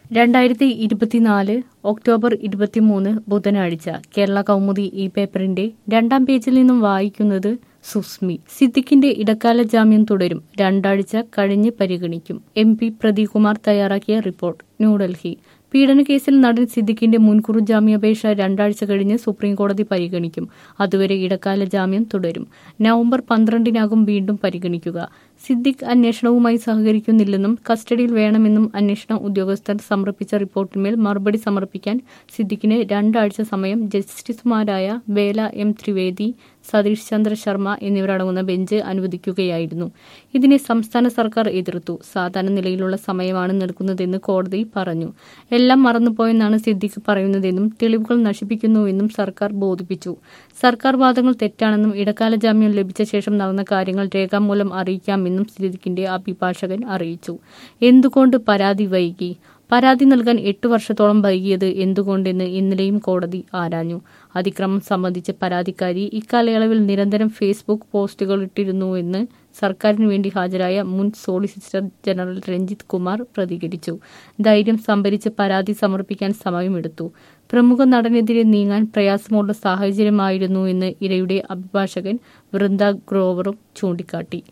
രണ്ടായിരത്തി ഇരുപത്തിനാല് ഒക്ടോബർ ഇരുപത്തിമൂന്ന് ബുധനാഴ്ച കേരള കൗമുദി ഈ പേപ്പറിന്റെ രണ്ടാം പേജിൽ നിന്നും വായിക്കുന്നത് സുസ്മി സിദ്ദിഖിന്റെ ഇടക്കാല ജാമ്യം തുടരും രണ്ടാഴ്ച കഴിഞ്ഞ് പരിഗണിക്കും എം പി പ്രദീപ് തയ്യാറാക്കിയ റിപ്പോർട്ട് ന്യൂഡൽഹി പീഡനക്കേസിൽ നടൻ സിദ്ദിഖിന്റെ മുൻകൂർ ജാമ്യാപേക്ഷ രണ്ടാഴ്ച കഴിഞ്ഞ് സുപ്രീംകോടതി പരിഗണിക്കും അതുവരെ ഇടക്കാല ജാമ്യം തുടരും നവംബർ പന്ത്രണ്ടിനാകും വീണ്ടും പരിഗണിക്കുക സിദ്ദിഖ് അന്വേഷണവുമായി സഹകരിക്കുന്നില്ലെന്നും കസ്റ്റഡിയിൽ വേണമെന്നും അന്വേഷണ ഉദ്യോഗസ്ഥർ സമർപ്പിച്ച റിപ്പോർട്ടിന്മേൽ മറുപടി സമർപ്പിക്കാൻ സിദ്ദിഖിന് രണ്ടാഴ്ച സമയം ജസ്റ്റിസുമാരായ വേല എം ത്രിവേദി സതീഷ് ചന്ദ്ര ശർമ്മ എന്നിവരടങ്ങുന്ന ബെഞ്ച് അനുവദിക്കുകയായിരുന്നു ഇതിനെ സംസ്ഥാന സർക്കാർ എതിർത്തു സാധാരണ നിലയിലുള്ള സമയമാണ് നൽകുന്നതെന്ന് കോടതി പറഞ്ഞു എല്ലാം മറന്നുപോയെന്നാണ് സിദ്ദിഖ് പറയുന്നതെന്നും തെളിവുകൾ നശിപ്പിക്കുന്നുവെന്നും സർക്കാർ ബോധിപ്പിച്ചു സർക്കാർ വാദങ്ങൾ തെറ്റാണെന്നും ഇടക്കാല ജാമ്യം ലഭിച്ച ശേഷം നടന്ന കാര്യങ്ങൾ രേഖാമൂലം അറിയിക്കാമെന്നും സിദ്ദിഖിന്റെ അഭിഭാഷകൻ അറിയിച്ചു എന്തുകൊണ്ട് പരാതി വൈകി പരാതി നൽകാൻ എട്ട് വർഷത്തോളം വൈകിയത് എന്തുകൊണ്ടെന്ന് ഇന്നലെയും കോടതി ആരാഞ്ഞു അതിക്രമം സംബന്ധിച്ച് പരാതിക്കാരി ഇക്കാലയളവിൽ നിരന്തരം ഫേസ്ബുക്ക് പോസ്റ്റുകൾ ഇട്ടിരുന്നുവെന്ന് സർക്കാരിന് വേണ്ടി ഹാജരായ മുൻ സോളിസിറ്റർ ജനറൽ രഞ്ജിത്ത് കുമാർ പ്രതികരിച്ചു ധൈര്യം സംഭരിച്ച് പരാതി സമർപ്പിക്കാൻ സമയമെടുത്തു പ്രമുഖ നടനെതിരെ നീങ്ങാൻ പ്രയാസമുള്ള സാഹചര്യമായിരുന്നു എന്ന് ഇരയുടെ അഭിഭാഷകൻ വൃന്ദ ഗ്രോവറും ചൂണ്ടിക്കാട്ടി